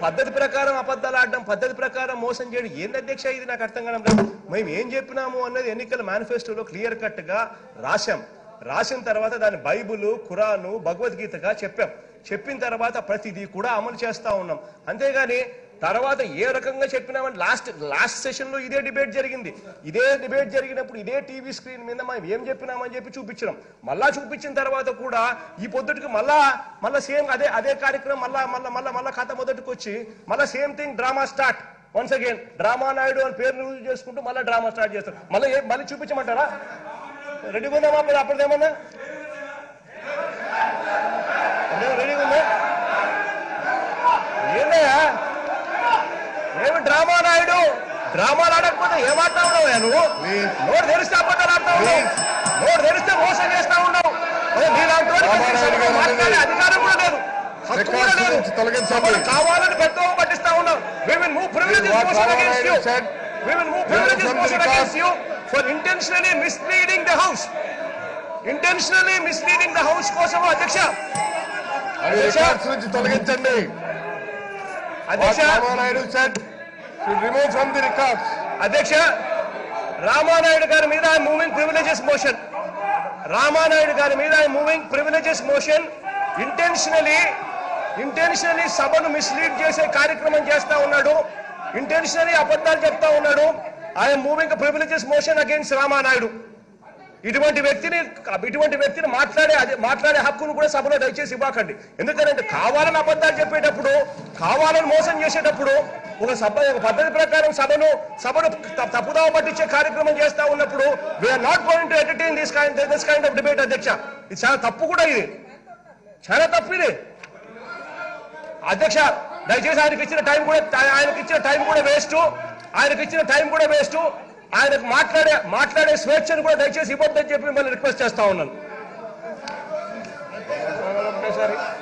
పద్ధతి ప్రకారం అబద్ధాలు ఆడడం పద్ధతి ప్రకారం మోసం చేయడం ఏంది అధ్యక్ష ఇది నాకు అర్థం కావడం లేదు మేము ఏం చెప్పినాము అన్నది ఎన్నికల మేనిఫెస్టోలో క్లియర్ కట్ గా రాశాం రాసిన తర్వాత దాని బైబుల్ ఖురాను భగవద్గీతగా చెప్పాం చెప్పిన తర్వాత ప్రతిదీ కూడా అమలు చేస్తా ఉన్నాం అంతేగాని తర్వాత ఏ రకంగా చెప్పినామని లాస్ట్ లాస్ట్ సెషన్ లో ఇదే డిబేట్ జరిగింది ఇదే డిబేట్ జరిగినప్పుడు ఇదే టీవీ స్క్రీన్ మీద మనం ఏం చెప్పినామని చెప్పి చూపించినాం మళ్ళా చూపించిన తర్వాత కూడా ఈ పొద్దుటికి మళ్ళా మళ్ళా సేమ్ అదే అదే కార్యక్రమం మళ్ళా మళ్ళా మళ్ళా మళ్ళా కథ మొదటికి వచ్చి మళ్ళా same thing drama start once again drama Naidu అని పేరు యూజ్ చేసుకుంటూ మళ్ళీ డ్రామా స్టార్ట్ చేస్తారు మళ్ళీ ఏ- మళ్ళీ చూపించమంటారా రెడీగా ఉందామా మీరు అప్పటిదేమన్నా రెడీగా ఉందా ఏందయ్యా ఏమి డ్రామా నాయుడు డ్రామాలు ఆడకపోతే ఏం ఆడుతా ఉన్నావు నువ్వు Please. నోరు తెరిస్తే అబద్ధాలు ఆడుతా ఉన్నావు Please. నోరు తెరిస్తే మోసం చేస్తా ఉన్నావు అదే నీలాంటి వాడికి డ్రామా అసలు నాయుడు గారు మాట్లాడే ఉండండి. అధికారం కూడా లేదు హక్కు కూడా Records లేదు నుంచి తొలగించండి. సభను కావాలని పెద్దవ పట్టిస్తా ఉన్నావు we will move privileges What motion Rama against Naidu you said, we will move there is privileges some motion records. against you for intentionally misleading the house intentionally misleading the house కోసం అధ్యక్ష అవి records నుంచి తొలగించండి అధ్యక్ష Ramanaidu said should remove from the records అధ్యక్ష రామానాయుడు గారి మీద moving privileges motion Ramanaidu garu మీద moving privileges motion intentionally intentionally సభను మిస్లీడ్ చేసే కార్యక్రమం చేస్తా ఉన్నాడు ఇంటెన్షనలీ అబద్ధాలు చెప్తా ఉన్నాడు I'm moving privileges motion against Ramanaidu ఇటువంటి వ్యక్తిని ఇటువంటి వ్యక్తిని మాట్లాడే అదే మాట్లాడే హక్కును కూడా సభలో దయచేసి ఇవ్వకండి ఎందుకంటే కావాలని అబద్ధాలు చెప్పేటప్పుడు కావాలని మోసం చేసేటప్పుడు ఒక సభ ఒక పద్ధతి ప్రకారం సభను సభను త- తప్పుదావ పట్టించే కార్యక్రమం చేస్తా ఉన్నప్పుడు we're not going to entertain this kind this kind of debate అధ్యక్ష ఇది చాలా తప్పు కూడా ఇది చాలా తప్పు ఇది అధ్యక్ష దయచేసి ఆయనకి ఇచ్చిన టైం కూడా ఆయనకి ఇచ్చిన టైం కూడా వేస్ట్ ఆయనకి ఇచ్చిన టైం కూడా వేస్ట్ ఆయనకు మాట్లాడే మాట్లాడే స్వేచ్ఛను కూడా దయచేసి ఇవ్వద్దని చెప్పి మిమ్మల్ని రిక్వెస్ట్ చేస్తా ఉన్నాను